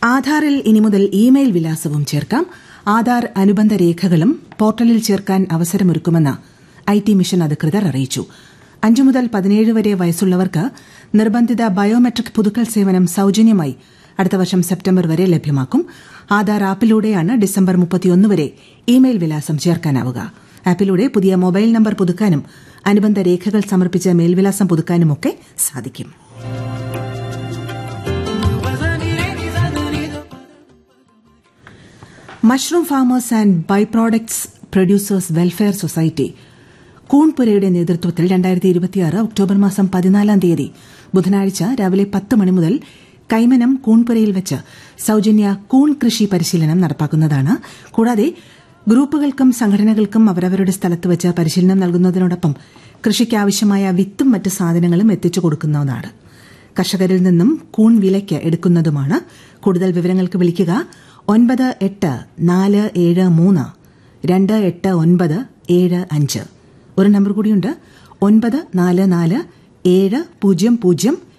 ആധാറിൽ ഇനി മുതൽ ഇമെയിൽ വിലാസവും ചേർക്കാം ആധാർ അനുബന്ധ രേഖകളും പോർട്ടലിൽ ചേർക്കാൻ അവസരമൊരുക്കുമെന്ന് ഐ ടി മിഷൻ അധികൃതർ അറിയിച്ചു അഞ്ചു മുതൽ പതിനേഴ് വരെ വയസ്സുള്ളവർക്ക് നിർബന്ധിത ബയോമെട്രിക് പുതുക്കൽ സേവനം സൌജന്യമായി അടുത്ത വർഷം സെപ്റ്റംബർ വരെ ലഭ്യമാക്കും ആധാർ ആപ്പിലൂടെയാണ് ഡിസംബർ മുപ്പത്തിയൊന്ന് വരെ ഇമെയിൽ വിലാസം ചേർക്കാനാവുക ആപ്പിലൂടെ പുതിയ മൊബൈൽ നമ്പർ പുതുക്കാനും അനുബന്ധ രേഖകൾ സമർപ്പിച്ച മേൽവിലാസം പുതുക്കാനുമൊക്കെ സാധിക്കും mushroom farmers and by products producers welfare society കൂൺപുരയുടെ നേതൃത്വത്തിൽ രണ്ടായിരത്തി ഇരുപത്തിയാറ് ഒക്ടോബർ മാസം പതിനാലാം തീയതി ബുധനാഴ്ച രാവിലെ പത്ത് മണി മുതൽ കൈമനം കൂൺപുരയിൽ വെച്ച് സൌജന്യ കൂൺ കൃഷി പരിശീലനം നടപ്പാക്കുന്നതാണ് കൂടാതെ ഗ്രൂപ്പുകൾക്കും സംഘടനകൾക്കും അവരവരുടെ സ്ഥലത്ത് വെച്ച് പരിശീലനം നൽകുന്നതിനോടൊപ്പം കൃഷിക്കാവശ്യമായ വിത്തും മറ്റ് സാധനങ്ങളും എത്തിച്ചു കൊടുക്കുന്നതാണ് കർഷകരിൽ നിന്നും കൂൺ വിലയ്ക്ക് എടുക്കുന്നതുമാണ് കൂടുതൽ വിവരങ്ങൾക്ക് വിളിക്കുക ഒൻപത് എട്ട് നാല് ഏഴ് മൂന്ന് രണ്ട് എട്ട് ഒൻപത് ഏഴ് അഞ്ച് ഒരു നമ്പർ കൂടിയുണ്ട് ഒൻപത് നാല് നാല് ഏഴ് പൂജ്യം പൂജ്യം